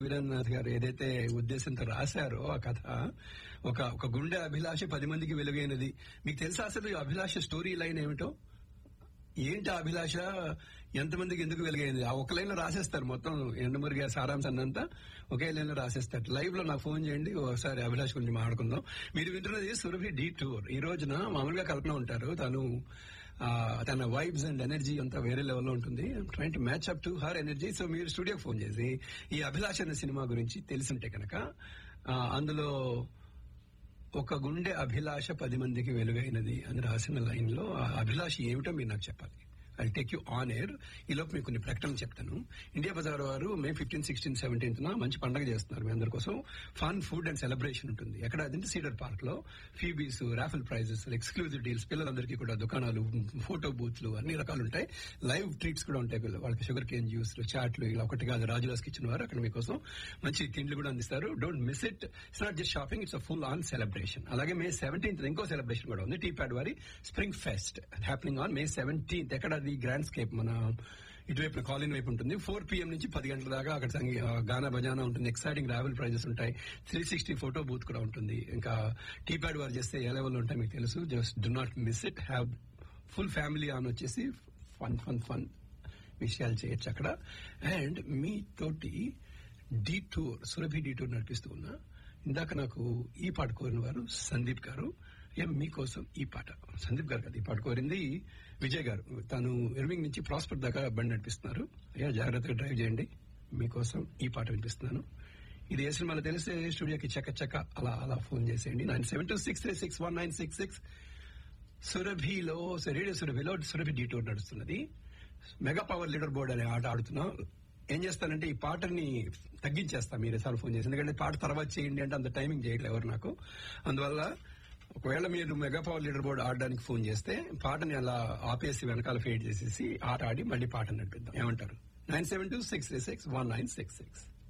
వీరేంద్రనాథ్ గారు ఏదైతే ఉద్దేశంతో రాశారో ఆ కథ ఒక ఒక గుండె అభిలాష పది మందికి వెలుగైనది మీకు తెలుసా అసలు ఈ అభిలాష స్టోరీ లైన్ ఏమిటో ఏంటి ఆ అభిలాష ఎంతమందికి ఎందుకు వెలుగైంది ఆ ఒక లైన్ లో రాసేస్తారు మొత్తం ఎండమూరి గారి సారాంశాన్ని అంతా ఒకే లైన్ లో రాసేస్తారు లైవ్ లో నాకు ఫోన్ చేయండి ఒకసారి అభిలాష్ గురించి మాట్లాడుకుందాం మీరు వింటున్నది సురభి డీ టూర్ ఈ రోజున మామూలుగా కల్పన ఉంటారు తను ఆ, తన వైబ్స్ అండ్ ఎనర్జీ అంతా వేరే లెవెల్లో ఉంటుంది train to match up to her energy so మీరు స్టూడియోకి ఫోన్ చేసి ఈ అభిలాష్ అనే సినిమా గురించి తెలిసింటే కనుక ఆ, అందులో ఒక గుండె అభిలాష పది మందికి వెలుగైనది అని రాసిన లైన్ లో ఆ అభిలాష ఏమిటో మీరు నాకు చెప్పాలి I take you on air ఈ లోపు మీకు కొన్ని ప్రకటనలు చెప్తాను ఇండియా బజార్ వారు మే ఫిఫ్టీన్ సిక్స్టీన్ సెవెంటీన్త్ మంచి పండగ చేస్తున్నారు మీ అందరి కోసం ఫన్ ఫుడ్ అండ్ సెలబ్రేషన్ ఉంటుంది ఎక్కడ అదంటే సీడర్ పార్క్ లో Phoebe's raffle prizes exclusive deals పిల్లలందరికీ కూడా దుకాణాలు ఫోటో బూత్లు అన్ని రకాలు ఉంటాయి లైవ్ ట్రీట్స్ కూడా ఉంటాయి పిల్లలు వాళ్ళకి షుగర్ కేన్ జ్యూస్ చాట్లు ఇలా ఒకటి కాదు రాజులాస్ కిచెన్ వారు అక్కడ మీకోసం మంచి తిండ్లు కూడా అందిస్తారు don't miss it it's not just shopping it's full on celebration అలాగే మే సెవెంటీన్త్ ఇంకో సెలబ్రేషన్ కూడా ఉంది టీ ప్యాడ్ వారి spring fest happening on May seventeenth ఎక్కడ అది గ్రాండ్ స్కేప్ మన ఇటువైపు కాలిన్ వైపు ఉంటుంది ఫోర్ పిఎం నుంచి పది గంటల దాకా అక్కడ సంగీ- ఆ, గానా బజానా ఉంటుంది ఎక్సైటింగ్ రావెల్ ప్రైజెస్ ఉంటాయి త్రీ సిక్స్టీ ఫోటో బూత్ కూడా ఉంటుంది ఇంకా టీ ప్యాడ్ వారు చేస్తే ఏ లెవెల్ ఉంటాయి మీకు తెలుసు just do not miss it have full family on వచ్చేసి ఫన్ ఫన్ ఫన్ విషయాలు చేయొచ్చు అక్కడ అండ్ మీ తోటి detour Surabhi detour నడిపిస్తూ ఉన్నా ఇందాక నాకు ఈ పాట కోరిన వారు సందీప్ గారు ఏం మీకోసం ఈ పాట సందీప్ గారు కదా ఈ పాట కోరింది విజయ్ గారు తను ఎర్వింగ్ నుంచి ప్రాస్పర్ దాకా బండి నడిపిస్తున్నారు అయ్యా జాగ్రత్తగా డ్రైవ్ చేయండి మీకోసం ఈ పాట వినిపిస్తున్నాను ఇది ఏ సినిమాలో తెలిస్తే స్టూడియోకి చక్క చక్క అలా అలా ఫోన్ చేసేయండి nine seven two six three six one nine six six సురభిలో రేడియో సురభిలో సురభి డీ టూర్ నడుస్తున్నది మెగా పవర్ లీడర్ బోర్డ్ అనే ఆట ఆడుతున్నాం ఏం చేస్తానంటే ఈ పాటని తగ్గించేస్తా మీరు సార్ ఫోన్ చేసి ఎందుకంటే పాట తర్వాత చేయండి అంటే అంత టైమింగ్ చేయట్లేదు ఎవరు నాకు అందువల్ల ఒకవేళ మీరు మెగా పవర్ లీడర్ బోర్డ్ ఆడడానికి ఫోన్ చేస్తే పాటని అలా ఆపేసి వెనకాల ఫేడ్ చేసేసి ఆట ఆడి మళ్ళీ పాట నడిపిద్దాం ఏమంటారు nine seven two six six one nine six six